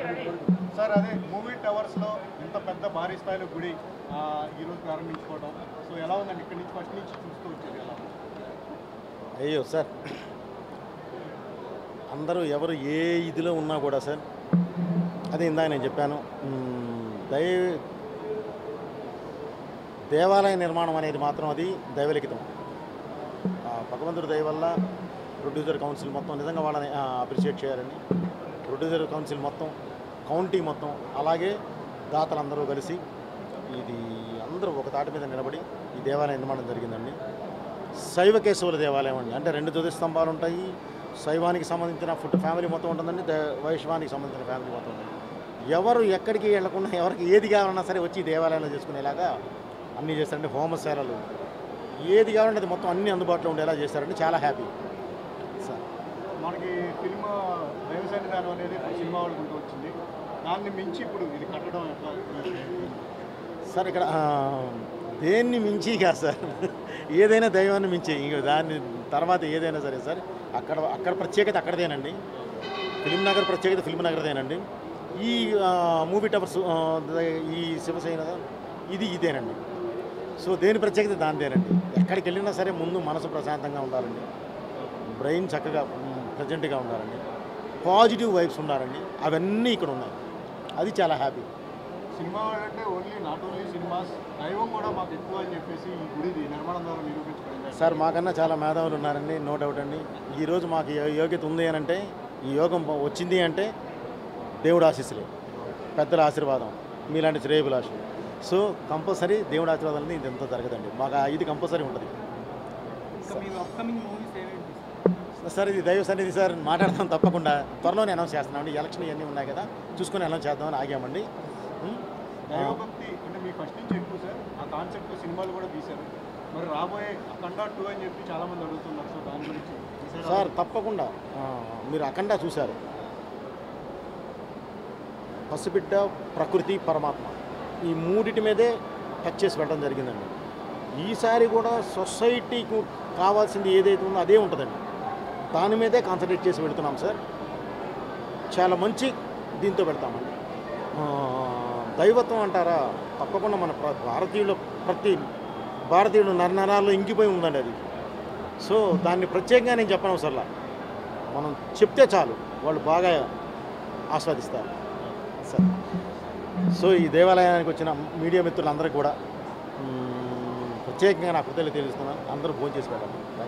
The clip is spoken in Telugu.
సార్ అదే మూవీ టవర్స్లో ఇంత పెద్ద భారీ స్థాయిలో గుడి ఆ, ఈరోజు ప్రారంభించుకోవడం సో ఎలా ఉందండి ఇక్కడి నుంచి ఫస్ట్ నుంచి చూస్తూ వచ్చేది ఎలా అయ్యో సార్ అందరూ ఎవరు ఏ ఇదిలో ఉన్నా కూడా సార్ అదే ఇందాక నేను చెప్పాను మ్మ్, దై దేవాలయ నిర్మాణం అనేది మాత్రం అది దైవలిఖితం ఆ భగవంతుడి దయ వల్ల ప్రొడ్యూసర్ కౌన్సిల్ మొత్తం నిజంగా వాళ్ళని అప్రిషియేట్ చేయాలని ప్రొడ్యూసర్ కౌన్సిల్ మొత్తం కౌంటీ మొత్తం అలాగే దాతలందరూ కలిసి ఇది అందరూ ఒక తాటి మీద నిలబడి ఈ దేవాలయ నిర్మాణం జరిగిందండి శైవ కేశవుల దేవాలయం అండి అంటే రెండు తుది స్తంభాలు ఉంటాయి శైవానికి సంబంధించిన ఫుడ్ ఫ్యామిలీ మొత్తం ఉంటుందండి దే- వైష్ణవానికి సంబంధించిన ఫ్యామిలీ మొత్తం ఉంటుంది ఎవరు ఎక్కడికి వెళ్లకుండా ఎవరికి ఏది కావాలన్నా సరే వచ్చి ఈ దేవాలయంలో చేసుకునేలాగా అన్నీ చేస్తారండి హోమశాలలు ఏది కావాలంటే అది మొత్తం అన్ని అందుబాటులో ఉండేలా చేస్తారండి చాలా హ్యాపీ సార్ మనకి ఫిల్మ్ దైవ సన్నిధానం అనేది ఇప్పుడు సినిమా వాళ్ళకు ఉంటూ వచ్చింది దాన్ని మించి ఇప్పుడు ఇది కట్టడం ఎట్లా సార్ ఇక్కడ ఆ, దేన్ని మించి కాదు సార్ ఏదైనా దైవాన్ని మించి ఇంక దాని తర్వాత ఏదైనా సరే సార్ అక్కడ అక్కడ ప్రత్యేకత అక్కడదేనండి ఫిల్మ్ నగర్ ప్రత్యేకత ఫిల్మ్ నగర్దేనండి ఈ ఆ, మూవీ టవర్స్ ఆ, ద- ఈ శివసేన ఇది ఇదేనండి సో దేని ప్రత్యేకత దానిదేనండి ఎక్కడికి వెళ్ళినా సరే ముందు మనసు ప్రశాంతంగా ఉండాలండి బ్రెయిన్ చక్కగా ప్రజెంట్గా ఉండాలండి పాజిటివ్ వైబ్స్ ఉండాలండి అవన్నీ ఇక్కడ ఉన్నాయి అది చాలా హ్యాపీ సినిమా వాళ్ళంటే ఓన్లీ నాట్ ఓన్లీ సినిమాస్ దైవం కూడా మాకు ఎక్కువ అని చెప్పేసి ఈ గుడిది నిర్మాణం ద్వారా నిరూపించబడింది సార్ మాకన్నా చాలా మేధావులు ఉన్నారండి నో డౌట్ అండి ఈరోజు మాకు యో- యోగ్యత ఉంది అని అంటే ఈ యోగం ప- వచ్చింది అంటే దేవుడు ఆశీస్సులే పెద్దల ఆశీర్వాదం మీలాంటి శ్రేయభిలాషులు సో కంపల్సరీ దేవుడి ఆశీర్వాదం అనేది ఇదంతా జరగదండి మాకు ఆ ఇది కంపల్సరీ ఉంటుంది ఇంకా మీ అప్కమింగ్ మూవీస్ ఏమేంటి సార్ ఇది దైవ సన్నిధి సార్ మాట్లాడతాం తప్పకుండా త్వరలోనే అనౌన్స్ చేస్తున్నామండి ఎలక్షన్ ఇవన్నీ ఉన్నాయి కదా చూసుకొని అనౌన్స్ చేద్దామని ఆగామండి ఉం? దైవభక్తి అంటే మీ ఫస్ట్ నుంచి ఎక్కువ సార్ ఆ కాన్సెప్ట్ సినిమాలు కూడా తీశారు మరి రాబోయే అఖండ టూ అని చెప్పి చాలా మంది అడుగుతున్నారు సో దాని గురించి ఈసారి సార్ తప్పకుండా ఆ, మీరు అఖండ చూశారు పసిబిడ్డ ప్రకృతి పరమాత్మ ఈ మూడిటి మీదే టచ్ చేసి పెట్టడం జరిగిందండి ఈసారి కూడా సొసైటీకి కావాల్సింది ఏదైతే ఉందో అదే ఉంటుందండి దాని మీదే కాన్సన్ట్రేట్ చేసి పెడుతున్నాం సార్ చాలా మంచి దీంతో పెడతామండి ఆ, దైవత్వం అంటారా తప్పకుండా మన ప్ర- భారతీయుల ప్రతి భారతీయుడు నరనరాల్లో ఇంకిపోయి ఉందండి అది సో దాన్ని ప్రత్యేకంగా నేను చెప్పను అవసరంలా మనం చెప్తే చాలు వాళ్ళు బాగా ఆస్వాదిస్తారు సరే సో ఈ దేవాలయానికి వచ్చిన మీడియా మిత్రులందరికీ కూడా మ్మ్, ప్రత్యేకంగా నా కృతజ్ఞతలు తెలుస్తున్నాను అందరూ భోజనం చేసి పెట్టాలి